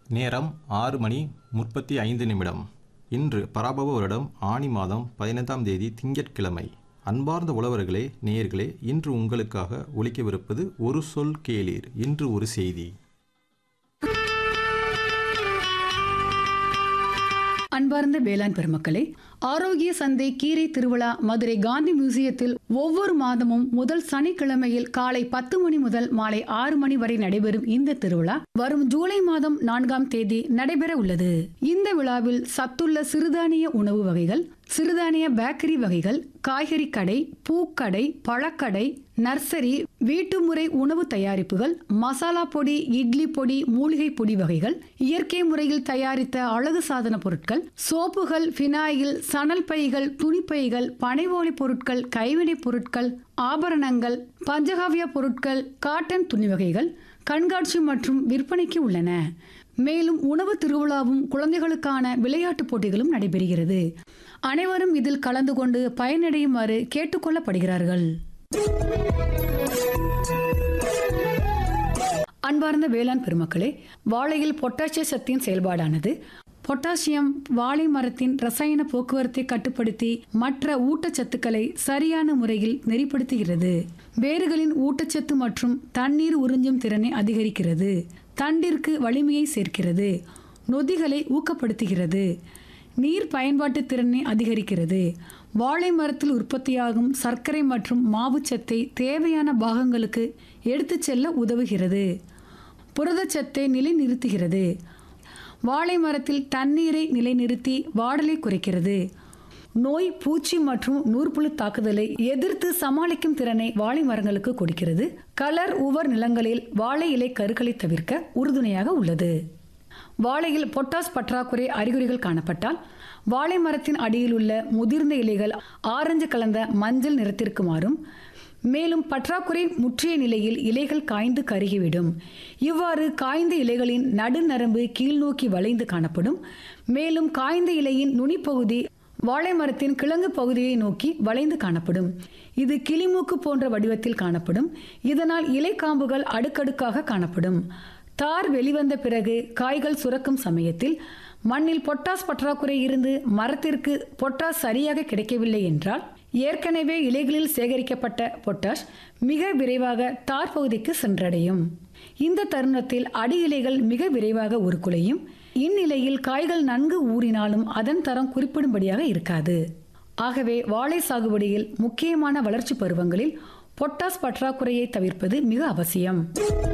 நேரம் ஆறு மணி முப்பத்தி ஐந்து நிமிடம் இன்று பராபவ வருடம் ஆனி மாதம் பதினைந்தாம் தேதி திங்கட்கிழமை அன்பார்ந்த உழவர்களே நேயர்களே இன்று உங்களுக்காக ஒலிக்கவிருப்பது ஒரு சொல் கேளீர் இன்று ஒரு செய்தி அன்பார்ந்த வேளாண் பெருமக்களே ஆரோக்கிய சந்தை கீரை திருவிழா மதுரை காந்தி மியூசியத்தில் ஒவ்வொரு மாதமும் முதல் சனிக்கிழமையில் காலை பத்து மணி முதல் மாலை ஆறு மணி வரை நடைபெறும் இந்த திருவிழா வரும் ஜூலை மாதம் நான்காம் தேதி நடைபெற உள்ளது இந்த விழாவில் சத்துள்ள சிறுதானிய உணவு வகைகள் சிறுதானிய பேக்கரி வகைகள் காய்கறி கடை பூக்கடை பழக்கடை நர்சரி வீட்டுமுறை உணவு தயாரிப்புகள் மசாலா பொடி இட்லி பொடி மூலிகை பொடி வகைகள் இயற்கை முறையில் தயாரித்த அழகு சாதன பொருட்கள் சோப்புகள் பினாயில் சணல் பைகள் துணிப்பைகள் பனைவோலி பொருட்கள் கைவினைப் பொருட்கள் ஆபரணங்கள் பஞ்சகாவிய பொருட்கள் காட்டன் துணி வகைகள் கண்காட்சி மற்றும் விற்பனைக்கு உள்ளன மேலும் உணவு திருவிழாவும் குழந்தைகளுக்கான விளையாட்டுப் போட்டிகளும் நடைபெறுகிறது அனைவரும் இதில் கலந்து கொண்டு பயனடையுமாறு கேட்டுக்கொள்ளப்படுகிறார்கள் அன்பார்ந்த வேளாண் பெருமக்களே வாழையில் பொட்டாசிய சத்தின் செயல்பாடானது பொட்டாசியம் வாழை மரத்தின் ரசாயன போக்குவரத்தை கட்டுப்படுத்தி மற்ற ஊட்டச்சத்துக்களை சரியான முறையில் நெறிப்படுத்துகிறது வேர்களின் ஊட்டச்சத்து மற்றும் தண்ணீர் உறிஞ்சும் திறனை அதிகரிக்கிறது தண்டிற்கு வலிமையை சேர்க்கிறது நொதிகளை ஊக்கப்படுத்துகிறது நீர் பயன்பாட்டு திறனை அதிகரிக்கிறது வாழை மரத்தில் உற்பத்தியாகும் சர்க்கரை மற்றும் மாவுச்சத்தை தேவையான பாகங்களுக்கு எடுத்துச் செல்ல உதவுகிறது புரதச்சத்தை நிலைநிறுத்துகிறது வாழை மரத்தில் தண்ணீரை நிலைநிறுத்தி வாடலை குறைக்கிறது நோய் பூச்சி மற்றும் நூற்புழு தாக்குதலை எதிர்த்து சமாளிக்கும் திறனை வாழை மரங்களுக்கு கொடுக்கிறது கலர் உவர் நிலங்களில் வாழை இலை கருக்களை தவிர்க்க உறுதுணையாக உள்ளது வாழையில் பொட்டாஸ் பற்றாக்குறை அறிகுறிகள் காணப்பட்டால் வாழை மரத்தின் அடியில் உள்ள முதிர்ந்த இலைகள் ஆரஞ்சு கலந்த மஞ்சள் நிறத்திற்கு மாறும் மேலும் பற்றாக்குறை முற்றிய நிலையில் இலைகள் காய்ந்து கருகிவிடும் இவ்வாறு காய்ந்த இலைகளின் நடுநரம்பு கீழ்நோக்கி வளைந்து காணப்படும் மேலும் காய்ந்த இலையின் நுனிப்பகுதி வாழை மரத்தின் கிழங்கு பகுதியை நோக்கி வளைந்து காணப்படும் இது கிளிமூக்கு போன்ற வடிவத்தில் காணப்படும் இதனால் இலை காம்புகள் அடுக்கடுக்காக காணப்படும் தார் வெளிவந்த பிறகு காய்கள் சுரக்கும் சமயத்தில் மண்ணில் பொட்டாஸ் பற்றாக்குறை இருந்து மரத்திற்கு பொட்டாஸ் சரியாக கிடைக்கவில்லை என்றால் ஏற்கனவே இலைகளில் சேகரிக்கப்பட்ட பொட்டாஷ் மிக விரைவாக தார் பகுதிக்கு சென்றடையும் இந்த தருணத்தில் அடி இலைகள் மிக விரைவாக உருக்குலையும் இந்நிலையில் காய்கள் நன்கு ஊறினாலும் அதன் தரம் குறிப்பிடும்படியாக இருக்காது ஆகவே வாழை சாகுபடியில் முக்கியமான வளர்ச்சி பருவங்களில் பொட்டாஸ் பற்றாக்குறையை தவிர்ப்பது மிக அவசியம்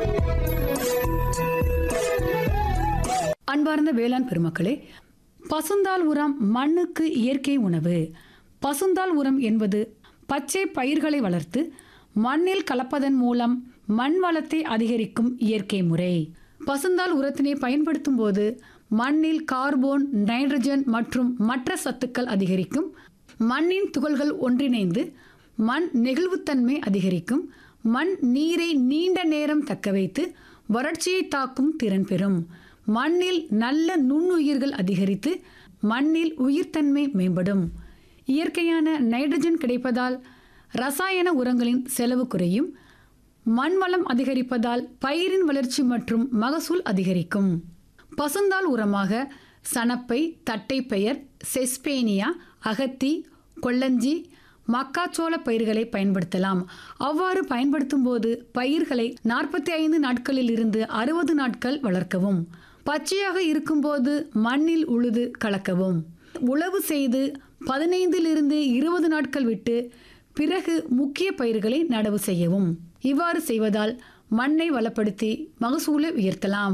அன்பார்ந்த வேளாண் பெருமக்களே பசுந்தாள் உரம் மண்ணுக்கு இயற்கை உணவு பசுந்தாள் உரம் என்பது பச்சை பயிர்களை வளர்த்து மண்ணில் கலப்பதன் மூலம் மண் வளத்தை அதிகரிக்கும் இயற்கை முறை பசுந்தாள் உரத்தினை பயன்படுத்தும் போது மண்ணில் கார்போன் நைட்ரஜன் மற்றும் மற்ற சத்துக்கள் அதிகரிக்கும் மண்ணின் துகள்கள் ஒன்றிணைந்து மண் நெகிழ்வுத்தன்மை அதிகரிக்கும் மண் நீரை நீண்ட நேரம் தக்க வைத்து வறட்சியை தாக்கும் திறன் பெறும் மண்ணில் நல்ல நுண்ணுயிர்கள் அதிகரித்து மண்ணில் உயிர்த்தன்மை மேம்படும் இயற்கையான நைட்ரஜன் கிடைப்பதால் ரசாயன உரங்களின் செலவு குறையும் மண் வளம் அதிகரிப்பதால் பயிரின் வளர்ச்சி மற்றும் மகசூல் அதிகரிக்கும் பசுந்தாள் உரமாக சணப்பை தட்டைப்பெயர் செஸ்பேனியா அகத்தி கொல்லஞ்சி மக்காச்சோள பயிர்களை பயன்படுத்தலாம் அவ்வாறு பயன்படுத்தும் போது பயிர்களை நாற்பத்தி ஐந்து நாட்களில் இருந்து அறுபது நாட்கள் வளர்க்கவும் பச்சையாக இருக்கும்போது மண்ணில் உழுது கலக்கவும் உழவு செய்து பதினைந்திலிருந்து இருபது நாட்கள் விட்டு பிறகு முக்கிய பயிர்களை நடவு செய்யவும் இவ்வாறு செய்வதால் மண்ணை வளப்படுத்தி மகசூலை உயர்த்தலாம்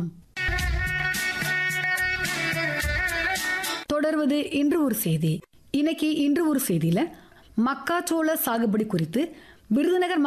தொடர்வது இன்று ஒரு செய்தி இன்னைக்கு இன்று ஒரு செய்தியில மக்காச்சோள சாகுபடி குறித்து விருதுநகர்